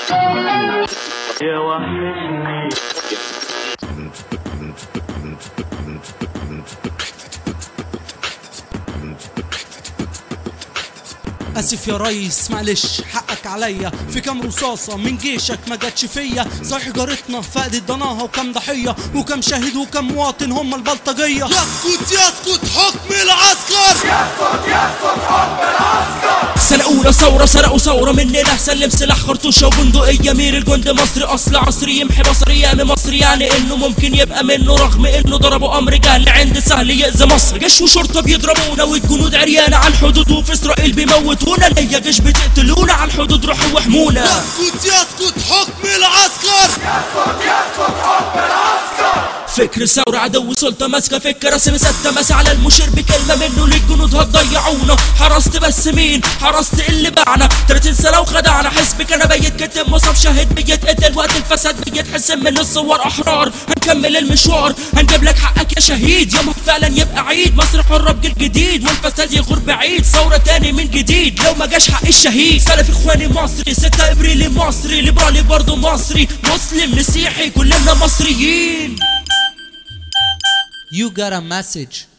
يا وحشني اسف يا ريس معلش حقك عليا في كام رصاصه من جيشك ما جاتش فيا صحيح جارتنا فقدت ضناها وكم ضحيه وكم شهيد وكم مواطن هم البلطجيه يسكت يسكت حكم العسكر سنة أولى ثورة سرقوا ثورة مننا سلم سلاح خرطوشة وبندقية مير الجند مصري أصل عصري يمحي بصري يامي مصري يعني إنه ممكن يبقى منه رغم إنه ضربوا أمر جهل عند سهل يأذي مصر جيش وشرطة بيضربونا والجنود عريانة على الحدود وفي إسرائيل بيموتونا ليا جيش بتقتلونا على الحدود روحوا واحمونا يسكت يسكت حكم العسكر فكر الثورة عدو سلطة ماسكة فكرة رسم ستة مس على المشير بكلمة منه للجنود هتضيعونا حرست بس مين حرست اللي باعنا 30 سنة وخدعنا حسبك انا بيتكتب مصاب شاهد بيتقتل وقت الفساد بيتحسم من الصور احرار هنكمل المشوار هنجيب لك حقك يا شهيد يوم فعلا يبقى عيد مصر حرة بجيل جديد والفساد يغور بعيد ثورة تاني من جديد لو ما جاش حق الشهيد سلف اخواني مصري 6 ابريل مصري ليبرالي برضه مصري مسلم مسيحي كلنا مصريين You got a message